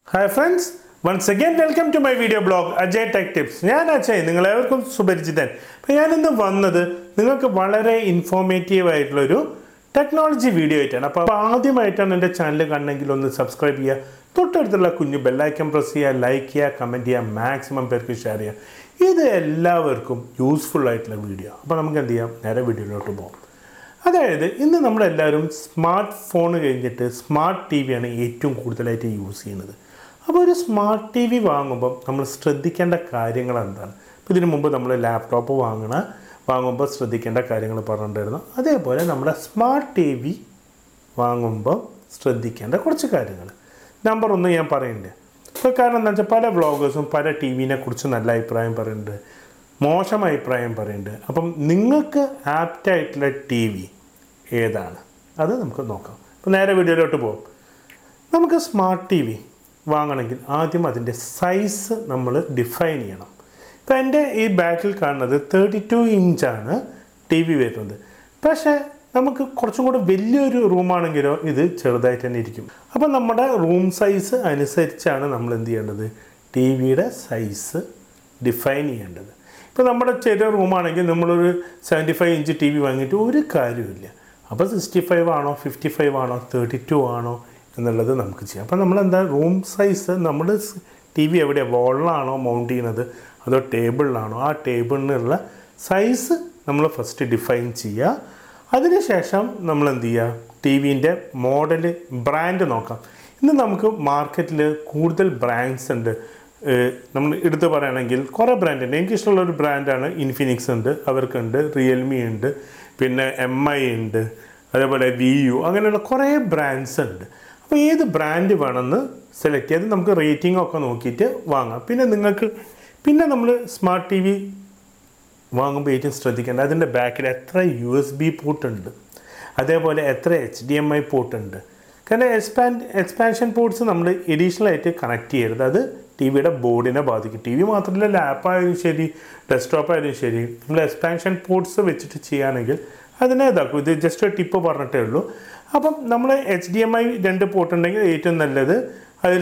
hi friends once again welcome to my video blog Ajay tech tips ഞാൻ അജയ് നിങ്ങളേവർക്കും സുപരിചിതൻ അപ്പോൾ ഞാനിന്ന് വന്നത് നിങ്ങൾക്ക് വളരെ ഇൻഫോർമേറ്റീവ് ആയിട്ടുള്ളൊരു ടെക്നോളജി വീഡിയോ ആയിട്ടാണ് അപ്പോൾ ആദ്യമായിട്ടാണ് എൻ്റെ ചാനൽ കാണണമെങ്കിൽ ഒന്ന് സബ്സ്ക്രൈബ് ചെയ്യുക തൊട്ടടുത്തുള്ള കുഞ്ഞു ബെല്ലൈക്കൻ പ്രസ് ചെയ്യുക ലൈക്ക് ചെയ്യുക കമൻറ്റ് ചെയ്യുക മാക്സിമം പേർക്ക് ഷെയർ ചെയ്യുക ഇത് എല്ലാവർക്കും യൂസ്ഫുൾ ആയിട്ടുള്ള വീഡിയോ അപ്പോൾ നമുക്ക് എന്ത് ചെയ്യാം നേരെ വീഡിയോയിലോട്ട് പോകാം അതായത് ഇന്ന് നമ്മളെല്ലാവരും സ്മാർട്ട് ഫോൺ കഴിഞ്ഞിട്ട് സ്മാർട്ട് ടി വിയാണ് ഏറ്റവും കൂടുതലായിട്ട് യൂസ് ചെയ്യുന്നത് അപ്പോൾ ഒരു സ്മാർട്ട് ടി വി വാങ്ങുമ്പോൾ നമ്മൾ ശ്രദ്ധിക്കേണ്ട കാര്യങ്ങൾ എന്താണ് ഇപ്പോൾ ഇതിനു മുമ്പ് നമ്മൾ ലാപ്ടോപ്പ് വാങ്ങണ വാങ്ങുമ്പോൾ ശ്രദ്ധിക്കേണ്ട കാര്യങ്ങൾ പറഞ്ഞിട്ടുണ്ടായിരുന്നു അതേപോലെ നമ്മുടെ സ്മാർട്ട് ടി വി വാങ്ങുമ്പോൾ ശ്രദ്ധിക്കേണ്ട കുറച്ച് കാര്യങ്ങൾ നമ്പർ ഒന്ന് ഞാൻ പറയുന്നുണ്ട് ഇപ്പോൾ കാരണം എന്താ വെച്ചാൽ പല വ്ളോഗേഴ്സും പല ടി വിനെ കുറിച്ച് നല്ല അഭിപ്രായം പറയുന്നുണ്ട് മോശം അഭിപ്രായം പറയുന്നുണ്ട് അപ്പം നിങ്ങൾക്ക് ആപ്റ്റായിട്ടുള്ള ടി വി ഏതാണ് അത് നമുക്ക് നോക്കാം അപ്പോൾ നേരെ വീഡിയോയിലോട്ട് പോകും നമുക്ക് സ്മാർട്ട് ടി വി വാങ്ങണമെങ്കിൽ ആദ്യം അതിൻ്റെ സൈസ് നമ്മൾ ഡിഫൈൻ ചെയ്യണം ഇപ്പം എൻ്റെ ഈ ബാക്കിൽ കാണുന്നത് തേർട്ടി ടു ഇഞ്ചാണ് ടി വി വരുന്നത് പക്ഷേ നമുക്ക് കുറച്ചും കൂടെ വലിയൊരു റൂമാണെങ്കിലോ ഇത് ചെറുതായിട്ട് തന്നെ ഇരിക്കും അപ്പം നമ്മുടെ റൂം സൈസ് അനുസരിച്ചാണ് നമ്മൾ എന്ത് ചെയ്യേണ്ടത് ടി വിയുടെ സൈസ് ഡിഫൈൻ ചെയ്യേണ്ടത് ഇപ്പോൾ നമ്മുടെ ചെറിയ റൂമാണെങ്കിൽ നമ്മളൊരു seventy five inch T V വാങ്ങിയിട്ട് ഒരു കാര്യമില്ല അപ്പോൾ സിക്സ്റ്റി ഫൈവ് ആണോ ഫിഫ്റ്റി ഫൈവ് ആണോ തേർട്ടി ടു ആണോ എന്നുള്ളത് നമുക്ക് ചെയ്യാം അപ്പോൾ നമ്മൾ എന്താ റൂം സൈസ് നമ്മൾ ടി വി എവിടെയാണ് വോളിലാണോ മൗണ്ട് ചെയ്യുന്നത് അതോ ടേബിളിലാണോ ആ ടേബിളിനുള്ള സൈസ് നമ്മൾ ഫസ്റ്റ് ഡിഫൈൻ ചെയ്യുക അതിനുശേഷം നമ്മൾ എന്ത് ചെയ്യുക ടി വിൻ്റെ മോഡൽ ബ്രാൻഡ് നോക്കാം ഇന്ന് നമുക്ക് മാർക്കറ്റിൽ കൂടുതൽ ബ്രാൻഡ്സ് ഉണ്ട് ഏഹ് നമ്മൾ എടുത്ത് പറയുകയാണെങ്കിൽ കുറേ ബ്രാൻഡ് ഉണ്ട് എനിക്കിഷ്ടമുള്ള ഒരു ബ്രാൻഡാണ് ഇൻഫിനിക്സ് ഉണ്ട് അവർക്കുണ്ട് റിയൽമി ഉണ്ട് പിന്നെ എം ഐ ഉണ്ട് അതേപോലെ വി യു അങ്ങനെയുള്ള കുറേ ബ്രാൻഡ്സ് ഉണ്ട് അപ്പോൾ ഏത് ബ്രാൻഡ് വേണമെന്ന് സെലക്ട് ചെയ്ത് നമുക്ക് റേറ്റിംഗ് ഒക്കെ നോക്കിയിട്ട് വാങ്ങാം പിന്നെ നിങ്ങൾക്ക് പിന്നെ നമ്മൾ സ്മാർട്ട് ടി വി വാങ്ങുമ്പോൾ ഏറ്റവും ശ്രദ്ധിക്കേണ്ടത് അതിൻ്റെ ബാക്കിൽ എത്ര യു എസ് ബി പോർട്ട് ഉണ്ട് അതേപോലെ എത്ര H D M I port ഉണ്ട് കാരണം എക്സ്പാൻ എക്സ്പാൻഷൻ പോർട്സ് നമ്മൾ എഡീഷണൽ ആയിട്ട് കണക്ട് ചെയ്യരുത് അത് ടി വിയുടെ ബോർഡിനെ ബാധിക്കും ടി വി മാത്രമല്ല ലാപ്പായാലും ശരി ഡെസ്ക്ടോപ്പ് ആയാലും ശരി നമ്മൾ എക്സ്പാൻഷൻ പോർട്സ് വെച്ചിട്ട് ചെയ്യുകയാണെങ്കിൽ അതിനെ ഇതാക്കും ഇത് ജസ്റ്റ് ടിപ്പ് പറഞ്ഞിട്ടേ ഉള്ളൂ അപ്പം നമ്മൾ എച്ച് ഡി എം ഐ രണ്ട് പോർട്ട് ഉണ്ടെങ്കിൽ ഏറ്റവും നല്ലത് അതിൽ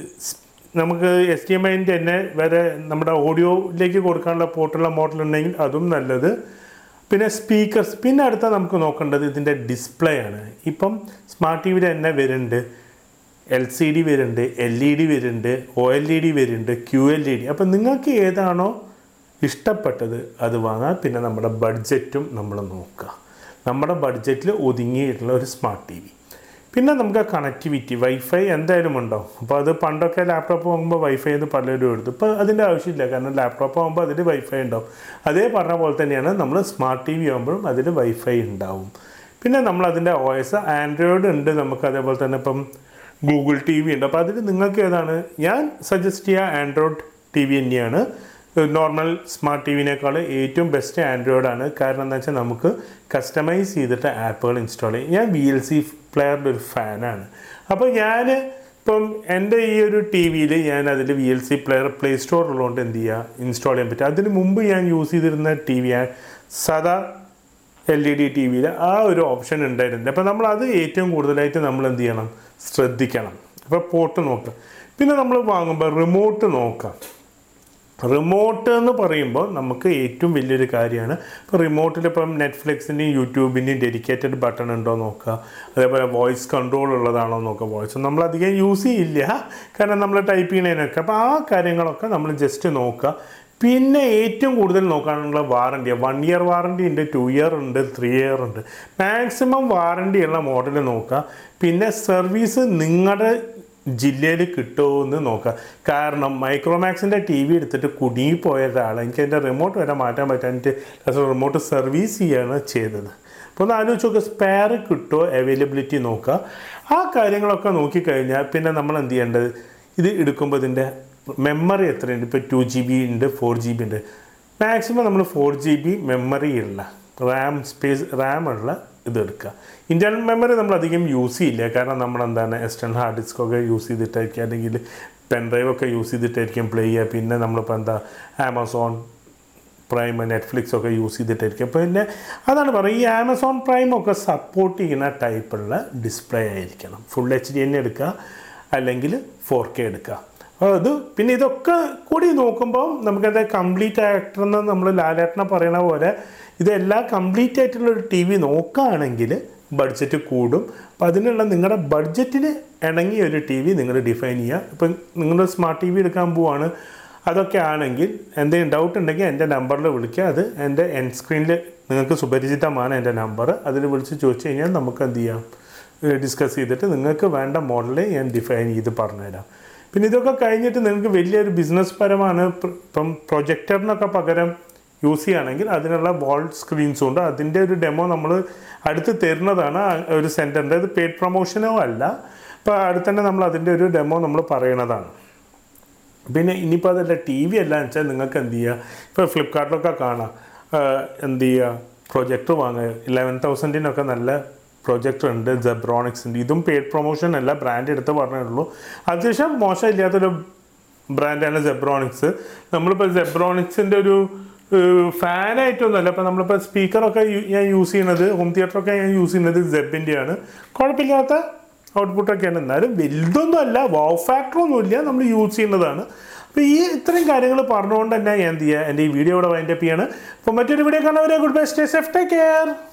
നമുക്ക് എസ് ടി എം ഐൻ്റെ തന്നെ വേറെ നമ്മുടെ ഓഡിയോയിലേക്ക് കൊടുക്കാനുള്ള പോർട്ടുള്ള മോഡൽ ഉണ്ടെങ്കിൽ അതും നല്ലത് പിന്നെ സ്പീക്കേഴ്സ് പിന്നെ അടുത്ത നമുക്ക് നോക്കേണ്ടത് ഇതിൻ്റെ ഡിസ്പ്ലേ ആണ് ഇപ്പം സ്മാർട്ട് ടി വിയിൽ തന്നെ വരുന്നുണ്ട് എൽ സി ഡി വരുന്നുണ്ട് എൽ ഇ ഡി വരുന്നുണ്ട് ഒ എൽ ഇ ഡി വരുന്നുണ്ട് ക്യു എൽ ഇ ഡി അപ്പം നിങ്ങൾക്ക് ഏതാണോ ഇഷ്ടപ്പെട്ടത് അത് വാങ്ങാം പിന്നെ നമ്മുടെ ബഡ്ജറ്റും നമ്മൾ നോക്കുക നമ്മുടെ ബഡ്ജറ്റിൽ ഒതുങ്ങിയിട്ടുള്ള ഒരു സ്മാർട്ട് ടി വി പിന്നെ നമുക്ക് കണക്ടിവിറ്റി വൈഫൈ എന്തായാലും ഉണ്ടാവും അപ്പോൾ അത് പണ്ടൊക്കെ ലാപ്ടോപ്പ് വാങ്ങുമ്പോൾ വൈഫൈ എന്ന് പലരും എടുത്തു ഇപ്പോൾ അതിൻ്റെ ആവശ്യമില്ല കാരണം ലാപ്ടോപ്പ് ആകുമ്പോൾ അതിൽ വൈഫൈ ഉണ്ടാവും അതേ പറഞ്ഞ പോലെ തന്നെയാണ് നമ്മൾ സ്മാർട്ട് ടി വി ആകുമ്പോഴും അതിൽ വൈഫൈ ഉണ്ടാവും പിന്നെ നമ്മൾ അതിൻ്റെ ഒ എസ് ആൻഡ്രോയിഡ് ഉണ്ട് നമുക്ക് അതേപോലെ തന്നെ ഇപ്പം ഗൂഗിൾ ടി വി ഉണ്ട് അപ്പോൾ അതിൽ നിങ്ങൾക്ക് ഏതാണ് ഞാൻ സജസ്റ്റ് ചെയ്യുക ആൻഡ്രോയിഡ് ടി വി തന്നെയാണ് നോർമൽ സ്മാർട്ട് ടി വിനേക്കാൾ ഏറ്റവും ബെസ്റ്റ് ആൻഡ്രോയിഡ് ആണ് കാരണം എന്താ വെച്ചാൽ നമുക്ക് കസ്റ്റമൈസ് ചെയ്തിട്ട് ആപ്പുകൾ ഇൻസ്റ്റാൾ ചെയ്യും ഞാൻ വി എൽ സി പ്ലെയറിൻ്റെ ഒരു ഫാനാണ് അപ്പോൾ ഞാൻ ഇപ്പം എൻ്റെ ഈ ഒരു ടി വിയിൽ ഞാൻ അതിൽ V L C player play store ഉള്ളതുകൊണ്ട് എന്ത് ചെയ്യുക ഇൻസ്റ്റാൾ ചെയ്യാൻ പറ്റും അതിന് മുമ്പ് ഞാൻ യൂസ് ചെയ്തിരുന്ന ടി വി സാധാ എൽ ഇ ഡി ടി വിയിൽ ആ ഒരു ഓപ്ഷൻ ഉണ്ടായിരുന്നില്ല അപ്പോൾ നമ്മൾ അത് ഏറ്റവും കൂടുതലായിട്ട് നമ്മൾ എന്ത് ചെയ്യണം ശ്രദ്ധിക്കണം അപ്പോൾ പോർട്ട് നോക്കുക പിന്നെ നമ്മൾ വാങ്ങുമ്പോൾ റിമോട്ട് നോക്കാം റിമോട്ട് എന്ന് പറയുമ്പോൾ നമുക്ക് ഏറ്റവും വലിയൊരു കാര്യമാണ് ഇപ്പോൾ റിമോട്ടിൽ ഇപ്പം നെറ്റ്ഫ്ലിക്സിൻ്റെയും യൂട്യൂബിൻ്റെയും ഡെഡിക്കേറ്റഡ് ബട്ടൺ ഉണ്ടോ നോക്കുക അതേപോലെ വോയിസ് കൺട്രോൾ ഉള്ളതാണോ നോക്കുക വോയിസ് നമ്മൾ അധികം യൂസ് ചെയ്യില്ല കാരണം നമ്മൾ ടൈപ്പ് ചെയ്യണതിനൊക്കെ അപ്പോൾ ആ കാര്യങ്ങളൊക്കെ നമ്മൾ ജസ്റ്റ് നോക്കുക പിന്നെ ഏറ്റവും കൂടുതൽ നോക്കാനുള്ള വാറണ്ടി വൺ ഇയർ വാറണ്ടി ഉണ്ട് ടു ഇയർ ഉണ്ട് ത്രീ ഇയർ ഉണ്ട് മാക്സിമം വാറണ്ടി ഉള്ള മോഡൽ നോക്കുക പിന്നെ സർവീസ് നിങ്ങളുടെ ജില്ലയിൽ കിട്ടുമോ എന്ന് നോക്കുക കാരണം മൈക്രോമാക്സിൻ്റെ ടി വി എടുത്തിട്ട് കുടുങ്ങിപ്പോയ ഒരാൾ എനിക്ക് അതിൻ്റെ റിമോട്ട് വരെ മാറ്റാൻ പറ്റാഞ്ഞിട്ട് റിമോട്ട് സർവീസ് ചെയ്യാണ് ചെയ്തത് അപ്പോൾ ഒന്ന് ആലോചിച്ച് നോക്കുക സ്പെയർ കിട്ടുമോ അവൈലബിലിറ്റി നോക്കുക ആ കാര്യങ്ങളൊക്കെ നോക്കിക്കഴിഞ്ഞാൽ പിന്നെ നമ്മൾ എന്ത് ചെയ്യേണ്ടത് ഇത് എടുക്കുമ്പോൾ ഇതിൻ്റെ മെമ്മറി എത്രയുണ്ട് ഇപ്പോൾ ടു ജി ബി ഉണ്ട് ഫോർ ജി ബി ഉണ്ട് മാക്സിമം നമ്മൾ ഫോർ ജി ബി മെമ്മറി ഉള്ള റാം സ്പേസ് റാം ഉള്ള ഇത് എടുക്കുക ഇൻറ്റർണൽ മെമ്മറി നമ്മൾ അധികം യൂസ് ചെയ്യില്ല കാരണം നമ്മൾ എന്താണ് എക്സ്റ്റേണൽ ഹാർഡ് ഡിസ്ക് ഒക്കെ യൂസ് ചെയ്തിട്ടായിരിക്കും അല്ലെങ്കിൽ പെൻ ഡ്രൈവ് ഒക്കെ യൂസ് ചെയ്തിട്ടായിരിക്കും പ്ലേ ചെയ്യുക പിന്നെ നമ്മളിപ്പോൾ എന്താ ആമസോൺ പ്രൈം നെറ്റ്ഫ്ലിക്സ് ഒക്കെ യൂസ് ചെയ്തിട്ടായിരിക്കും പിന്നെ അതാണ് പറയുക ഈ ആമസോൺ പ്രൈം ഒക്കെ സപ്പോർട്ട് ചെയ്യുന്ന ടൈപ്പുള്ള ഡിസ്പ്ലേ ആയിരിക്കണം ഫുൾ എച്ച് ഡി തന്നെ എടുക്കുക അല്ലെങ്കിൽ ഫോർ കെ എടുക്കുക അപ്പോൾ അത് പിന്നെ ഇതൊക്കെ കൂടി നോക്കുമ്പോൾ നമുക്കത് കംപ്ലീറ്റ് ആക്ടർ എന്ന് നമ്മൾ ലാലേട്ടനെ പറയണ പോലെ ഇതെല്ലാം കംപ്ലീറ്റ് ആയിട്ടുള്ള ഒരു ടി വി നോക്കുകയാണെങ്കിൽ ബഡ്ജറ്റ് കൂടും അപ്പോൾ അതിനുള്ള നിങ്ങളുടെ ബഡ്ജറ്റിന് ഇണങ്ങിയ ഒരു ടി വി നിങ്ങൾ ഡിഫൈൻ ചെയ്യുക ഇപ്പം നിങ്ങൾ സ്മാർട്ട് ടി വി എടുക്കാൻ പോവാണ് അതൊക്കെ ആണെങ്കിൽ എന്തെങ്കിലും ഡൗട്ട് ഉണ്ടെങ്കിൽ എൻ്റെ നമ്പറിൽ വിളിക്കുക അത് എൻ്റെ എൻ സ്ക്രീനിൽ നിങ്ങൾക്ക് സുപരിചിതമാണ് എൻ്റെ നമ്പർ അതിൽ വിളിച്ച് ചോദിച്ചു കഴിഞ്ഞാൽ നമുക്ക് എന്ത് ചെയ്യാം ഡിസ്കസ് ചെയ്തിട്ട് നിങ്ങൾക്ക് വേണ്ട മോഡൽ ഞാൻ ഡിഫൈൻ ചെയ്ത് പറഞ്ഞുതരാം പിന്നെ ഇതൊക്കെ കഴിഞ്ഞിട്ട് നിങ്ങൾക്ക് വലിയൊരു ബിസിനസ് പരമാണ് പ്ര- ഇപ്പം പ്രൊജക്ടറിനൊക്കെ പകരം യൂസ് ചെയ്യുകയാണെങ്കിൽ അതിനുള്ള വാൾ സ്ക്രീൻസും ഉണ്ട് അതിൻ്റെ ഒരു ഡെമോ നമ്മൾ അടുത്ത് തരുന്നതാണ് ആ ഒരു സെൻറ്ററിൻ്റെ ഇത് പെയ്ഡ് പ്രൊമോഷനോ അല്ല അപ്പോൾ അടുത്ത് തന്നെ നമ്മൾ അതിൻ്റെ ഒരു ഡെമോ നമ്മൾ പറയണതാണ് പിന്നെ ഇനിയിപ്പോൾ അതല്ല ടി വി അല്ല എന്ന് വെച്ചാൽ നിങ്ങൾക്ക് എന്ത് ചെയ്യുക ഇപ്പോൾ ഫ്ലിപ്കാർട്ടിലൊക്കെ കാണാം ആഹ് എന്ത് ചെയ്യുക പ്രൊജക്ടർ വാങ്ങുക ഇലവൻ തൗസൻഡിനൊക്കെ നല്ല പ്രൊജക്ടർ ഉണ്ട് ജെബ്രോണിക്സിൻ്റെ ഇതും പെയ്ഡ് പ്രൊമോഷൻ അല്ല ബ്രാൻഡ് എടുത്ത് പറഞ്ഞേ ഉള്ളൂ അത്യാവശ്യം മോശമില്ലാത്തൊരു ബ്രാൻഡാണ് ജെബ്രോണിക്സ് നമ്മളിപ്പോൾ ജെബ്രോണിക്സിൻ്റെ ഒരു ഫാനായിട്ടൊന്നുമല്ല ഇപ്പോൾ നമ്മളിപ്പോൾ സ്പീക്കറൊക്കെ ഞാൻ യൂസ് ചെയ്യുന്നത് ഹോം തിയേറ്ററൊക്കെ ഞാൻ യൂസ് ചെയ്യുന്നത് ജെബിൻ്റെയാണ് കുഴപ്പമില്ലാത്ത ഔട്ട്പുട്ടൊക്കെയാണ് എന്നാലും വലുതൊന്നും അല്ല വൗ ഫാക്ടറൊന്നും ഇല്ല നമ്മൾ യൂസ് ചെയ്യുന്നതാണ് അപ്പോൾ ഈ ഇത്രയും കാര്യങ്ങൾ പറഞ്ഞുകൊണ്ട് തന്നെ ഞാൻ എന്ത് ചെയ്യുക എൻ്റെ ഈ വീഡിയോ ഇവിടെ വൈൻഡപ്പ് ചെയ്യാണ് അപ്പോൾ മറ്റൊരു വീഡിയോ കാണുന്നവരെ good bye stay safe take care